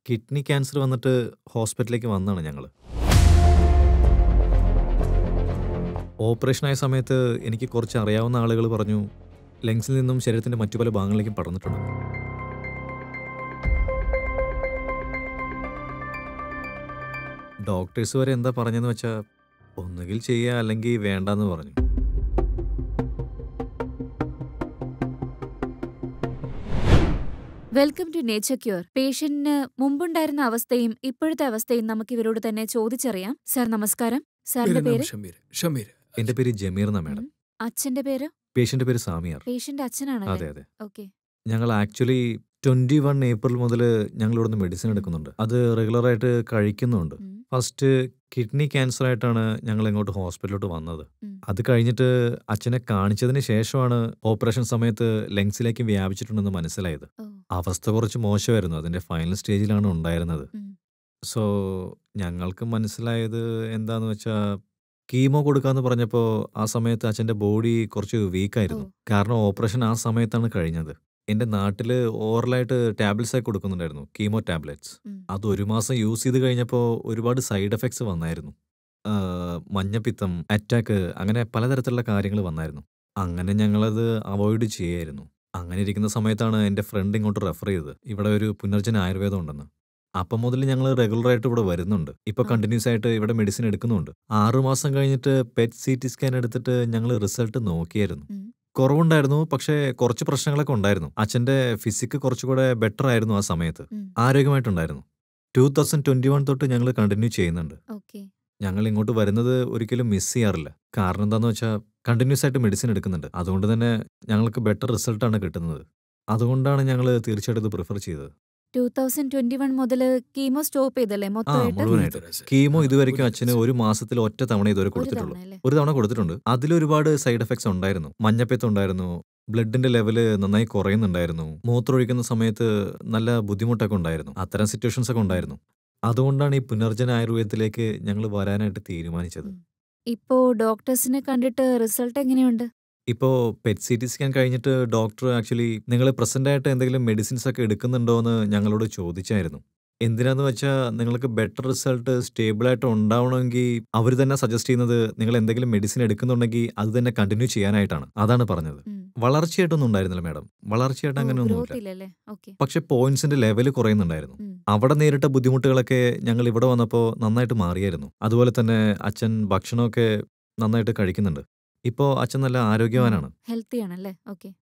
Kidney cancer വന്നിട്ട് ഹോസ്പിറ്റലിലേക്ക് വന്നതാണ് ഞങ്ങൾ ഓപ്പറേഷനായ സമയത്ത് എനിക്ക് കുറച്ച് അറിയാവുന്ന ആളുകൾ പറഞ്ഞു ലങ്സിൽ നിന്നും ശരീരത്തിൻ്റെ മറ്റു പല ഭാഗങ്ങളിലേക്കും പടർന്നിട്ടുണ്ട് ഡോക്ടേഴ്സ് വരെ എന്താ പറഞ്ഞതെന്ന് വെച്ചാൽ ഒന്നുകിൽ ചെയ്യുക അല്ലെങ്കിൽ വേണ്ടെന്ന് പറഞ്ഞു വെൽക്കം ടു നേച്ചർ ക്യൂർ പേഷ്യന്റിന് മുമ്പുണ്ടായിരുന്ന അവസ്ഥയും ഇപ്പോഴത്തെ അവസ്ഥയും നമുക്ക് ഇവരോട് തന്നെ ചോദിച്ചറിയാം സാർ നമസ്കാരം സാറിന്റെ मेरा പേര് नाम शमीर ഷമീർ എൻ്റെ പേര് ജമീർ എന്നാ മാഡം അച്ഛന്റെ പേര് പേഷ്യൻ്റെ പേര് സാമിയാർ പേഷ്യന്റ് അതെ അച്ഛനാണല്ലേ അതെ ഓക്കെ ഞങ്ങൾ ആക്ച്വലി ട്വൻറ്റി വൺ ഏപ്രിൽ മുതൽ ഞങ്ങൾ ഇവിടുന്ന് മെഡിസിൻ എടുക്കുന്നുണ്ട് അത് റെഗുലറായിട്ട് കഴിക്കുന്നുണ്ട് ഫസ്റ്റ് കിഡ്നി ക്യാൻസർ ആയിട്ടാണ് ഞങ്ങൾ ഇങ്ങോട്ട് ഹോസ്പിറ്റലിലോട്ട് വന്നത് ഉം. അത് കഴിഞ്ഞിട്ട് അച്ഛനെ കാണിച്ചതിന് ശേഷമാണ് ഓപ്പറേഷൻ സമയത്ത് ലങ്സിലേക്ക് വ്യാപിച്ചിട്ടുണ്ടെന്ന് മനസ്സിലായത് ഓ അവസ്ഥ കുറച്ച് മോശമായിരുന്നു അതിൻ്റെ ഫൈനൽ സ്റ്റേജിലാണ് ഉണ്ടായിരുന്നത് ഉം. സോ ഞങ്ങൾക്ക് മനസ്സിലായത് എന്താന്ന് വെച്ചാൽ കീമോ കൊടുക്കാന്ന് പറഞ്ഞപ്പോൾ ആ സമയത്ത് അച്ഛൻ്റെ ബോഡി കുറച്ച് വീക്കായിരുന്നു ഓ. കാരണം ഓപ്പറേഷൻ ആ സമയത്താണ് കഴിഞ്ഞത് എൻ്റെ നാട്ടിൽ ഓറലായിട്ട് ടാബ്ലറ്റ്സ് ആയി കൊടുക്കുന്നുണ്ടായിരുന്നു കീമോ ടാബ്ലറ്റ്സ് ഉം. അത് ഒരു മാസം യൂസ് ചെയ്ത് കഴിഞ്ഞപ്പോൾ ഒരുപാട് സൈഡ് എഫക്ട്സ് വന്നായിരുന്നു ആ, മഞ്ഞപ്പിത്തം അറ്റാക്ക് അങ്ങനെ പലതരത്തിലുള്ള കാര്യങ്ങൾ വന്നായിരുന്നു അങ്ങനെ ഞങ്ങളത് അവോയ്ഡ് ചെയ്യായിരുന്നു അങ്ങനെ ഇരിക്കുന്ന സമയത്താണ് എൻ്റെ ഫ്രണ്ട് ഇങ്ങോട്ട് റെഫർ ചെയ്തത് ഇവിടെ ഒരു പുനർജന ആയുർവേദം ഉണ്ടെന്ന് അപ്പം മുതൽ ഞങ്ങൾ റെഗുലറായിട്ട് ഇവിടെ വരുന്നുണ്ട് ഇപ്പോൾ ആ. കണ്ടിന്യൂസ് ആയിട്ട് ഇവിടെ മെഡിസിൻ എടുക്കുന്നുണ്ട് ആറു മാസം കഴിഞ്ഞിട്ട് പെറ്റ് സി ടി സ്കാൻ എടുത്തിട്ട് ഞങ്ങൾ റിസൾട്ട് നോക്കിയായിരുന്നു ഉം. കുറവുണ്ടായിരുന്നു പക്ഷേ കുറച്ച് പ്രശ്നങ്ങളൊക്കെ ഉണ്ടായിരുന്നു അച്ഛൻ്റെ ഫിസിക്ക് കുറച്ചുകൂടെ ബെറ്റർ ആയിരുന്നു ആ സമയത്ത് ഉം. ആരോഗ്യമായിട്ടുണ്ടായിരുന്നു ടൂ തൗസൻഡ് ട്വൻറ്റി വൺ തൊട്ട് ഞങ്ങൾ കണ്ടിന്യൂ ചെയ്യുന്നുണ്ട് ഓക്കെ ഞങ്ങൾ ഇങ്ങോട്ട് വരുന്നത് ഒരിക്കലും മിസ് ചെയ്യാറില്ല കാരണം എന്താണെന്ന് വെച്ചാൽ കണ്ടിന്യൂസ് ആയിട്ട് മെഡിസിൻ എടുക്കുന്നുണ്ട് അതുകൊണ്ട് തന്നെ ഞങ്ങൾക്ക് ബെറ്റർ റിസൾട്ടാണ് കിട്ടുന്നത് അതുകൊണ്ടാണ് ഞങ്ങൾ തീർച്ചയായിട്ടും ഇത് പ്രിഫർ ചെയ്തത് ടൂ തൗസൻഡ് ട്വന്റി വൺ മുതൽ കീമോ സ്റ്റോപ്പ് ചെയ്തല്ലേ മൊത്തമായിട്ട് മുഴുവനായിട്ട്. കീമോ ഇതുവരെയ്ക്കും അച്ഛന് ഒരു മാസത്തിൽ ഒറ്റ തവണ ഇതുവരെ ഒരു കൊടുത്തിട്ടുള്ളൂ തവണ അല്ലേ ഒരു തവണ കൊടുത്തിട്ടുണ്ട് അതിലൊരുപാട് സൈഡ് എഫക്ട്സ് ഉണ്ടായിരുന്നു മഞ്ഞപ്പിത്തം ഉണ്ടായിരുന്നു ബ്ലഡിന്റെ ലെവല് നന്നായി കുറയുന്നുണ്ടായിരുന്നു മൂത്രമൊഴിക്കുന്ന സമയത്ത് നല്ല ബുദ്ധിമുട്ടൊക്കെ ഉണ്ടായിരുന്നു അത്തരം സിറ്റുവേഷൻസ് ഒക്കെ ഉണ്ടായിരുന്നു അതുകൊണ്ടാണ് ഈ പുനർജന ആയുർവേദത്തിലേക്ക് ഞങ്ങൾ വരാനായിട്ട് തീരുമാനിച്ചത് ഉം. ഇപ്പോ ഡോക്ടേഴ്സിനെ കണ്ടിട്ട് റിസൾട്ട് എങ്ങനെയുണ്ട് ഇപ്പോൾ പെറ്റ് സി ടി സ്കാൻ കഴിഞ്ഞിട്ട് ഡോക്ടർ ആക്ച്വലി നിങ്ങൾ പ്രസന്റ് ആയിട്ട് എന്തെങ്കിലും മെഡിസിൻസ് ഒക്കെ എടുക്കുന്നുണ്ടോ എന്ന് ഞങ്ങളോട് ചോദിച്ചായിരുന്നു എന്തിനാന്ന് വെച്ചാൽ നിങ്ങൾക്ക് ബെറ്റർ റിസൾട്ട് സ്റ്റേബിൾ ആയിട്ട് ഉണ്ടാവണമെങ്കിൽ അവർ തന്നെ സജസ്റ്റ് ചെയ്യുന്നത് നിങ്ങൾ എന്തെങ്കിലും മെഡിസിൻ എടുക്കുന്നുണ്ടെങ്കിൽ അത് തന്നെ കണ്ടിന്യൂ ചെയ്യാനായിട്ടാണ് അതാണ് പറഞ്ഞത് ഉം. വളർച്ചയായിട്ടൊന്നും ഉണ്ടായിരുന്നില്ല മാഡം വളർച്ചയായിട്ട് അങ്ങനെ ഗ്രോത്ത് ഒന്നുമില്ല ഇല്ലല്ലേ ഓക്കെ പക്ഷെ പോയിന്റ്സിന്റെ ലെവൽ കുറയുന്നുണ്ടായിരുന്നു ഉം. അവിടെ നേരിട്ട ബുദ്ധിമുട്ടുകളൊക്കെ ഞങ്ങൾ ഇവിടെ വന്നപ്പോൾ നന്നായിട്ട് മാറിയായിരുന്നു അതുപോലെ തന്നെ അച്ഛൻ ഭക്ഷണമൊക്കെ നന്നായിട്ട് കഴിക്കുന്നുണ്ട് ഇപ്പോൾ അച്ഛൻ നല്ല ആരോഗ്യവാനാണ് ഹെൽത്തി ആണല്ലേ ഓക്കെ